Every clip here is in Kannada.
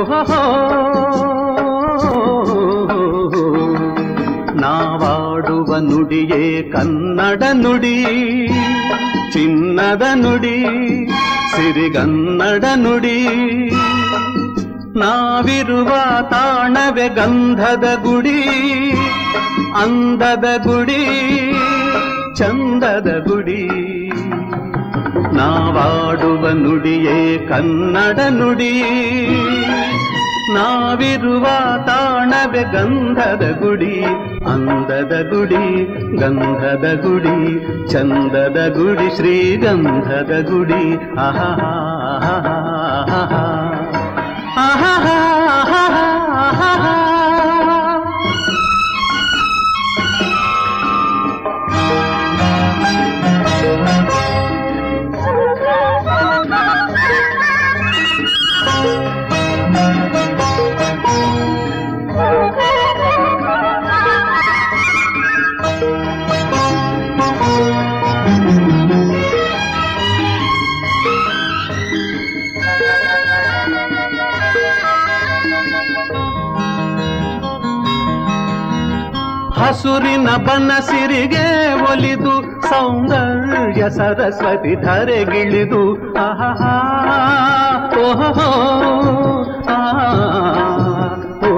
ಓಹೋ ನಾವಾಡುವ ನುಡಿಯೇ ಕನ್ನಡ ನುಡಿ ಚಿನ್ನದ ನುಡಿ ಸಿರಿಗನ್ನಡ ನುಡಿ ನಾವಿರುವ ತಾಣವೆ ಗಂಧದ ಗುಡಿ ಅಂದದ ಗುಡಿ ಚಂದದ ಗುಡಿ ನಾವಾಡುವ ನುಡಿಯೇ ಕನ್ನಡ ನುಡಿ ನಾವಿರುವ ತಾಣವೆ ಗಂಧದ ಗುಡಿ ಅಂದದ ಗುಡಿ ಗಂಧದ ಗುಡಿ ಚಂದದ ಗುಡಿ ಶ್ರೀಗಂಧದ ಗುಡಿ ಆಹಾ ಆಹಾ ಆಹಾ ಹಸುರಿನ ಬನಸಿರಿಗೆ ಒಲಿದು ಸೌಂದರ್ಯ ಸರಸ್ವತಿ ಧರೆಗಿಳಿದು ಆಹಾ ಓಹೋ ಆಹಾ, ಓ.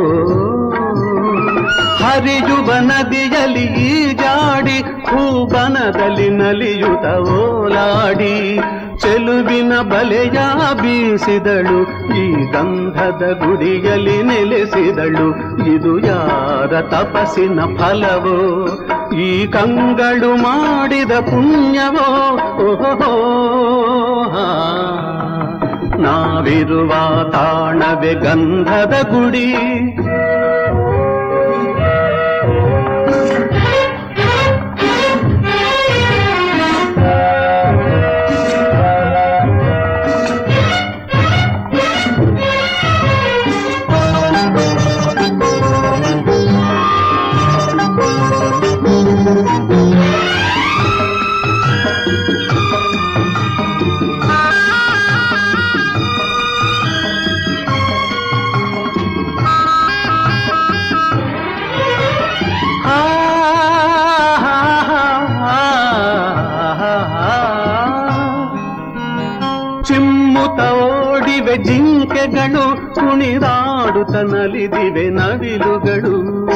ಹರಿಯುವ ನದಿಯಲ್ಲಿ ಈಜಾಡಿ ಹೂಬನದಲ್ಲಿ ನಲಿಯುತ ಓಲಾಡಿ ಚೆಲುವಿನ ಬಲೆಯ ಬೀಸಿದಳು ಈ ಗಂಧದ ಗುಡಿಯಲ್ಲಿ ನೆಲೆಸಿದಳು ಇದು ಯಾರ ತಪಸ್ಸಿನ ಫಲವೋ ಈ ಕಂಗಳು ಮಾಡಿದ ಪುಣ್ಯವೋ ಓಹೋ ನಾವಿರುವ ತಾಣವೆ ಗಂಧದ ಗುಡಿ ಚಿಮ್ಮುತ ಓಡಿವೆ ಜಿಂಕೆಗಳು ಕುಣಿದಾಡುತ್ತ ನಲಿದಿವೆ ನವಿಲುಗಳು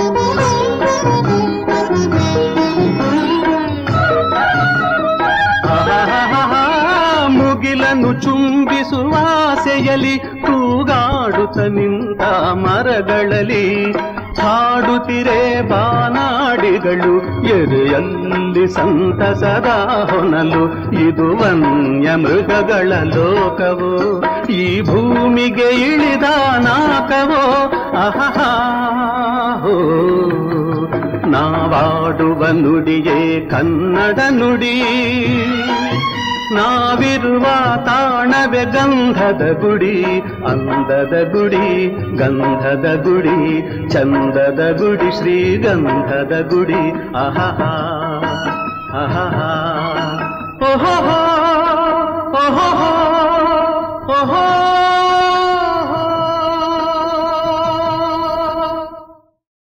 ಆಹಾಹಾಹಾ, ಮುಗಿಲನ್ನು ಚುಂಬಿಸುವ ಆಸೆಯಲಿ ತೂಗಾಡುತ್ತ ನಿಂತ ಮರಗಳಲ್ಲಿ ಹಾಡುತ್ತಿರೆ ಬಾನಾಡಿಗಳು ಎದೆಯಲ್ಲಿ ಸಂತಸದ ಹೊನಲು ಇದು ವನ್ಯ ಮೃಗಗಳ ಲೋಕವೋ ಈ ಭೂಮಿಗೆ ಇಳಿದ ನಾಕವೋ ಆಹಾ ಹೋ ನಾವಾಡುವ ನುಡಿಯೇ ಕನ್ನಡ ನುಡಿ ನಾವಿರುವ ತಾಣವೆ ಗಂಧದ ಗುಡಿ ಅಂದದ ಗುಡಿ ಗಂಧದ ಗುಡಿ ಚಂದದ ಗುಡಿ ಶ್ರೀಗಂಧದ ಗುಡಿ ಆಹಾ ಆಹಾ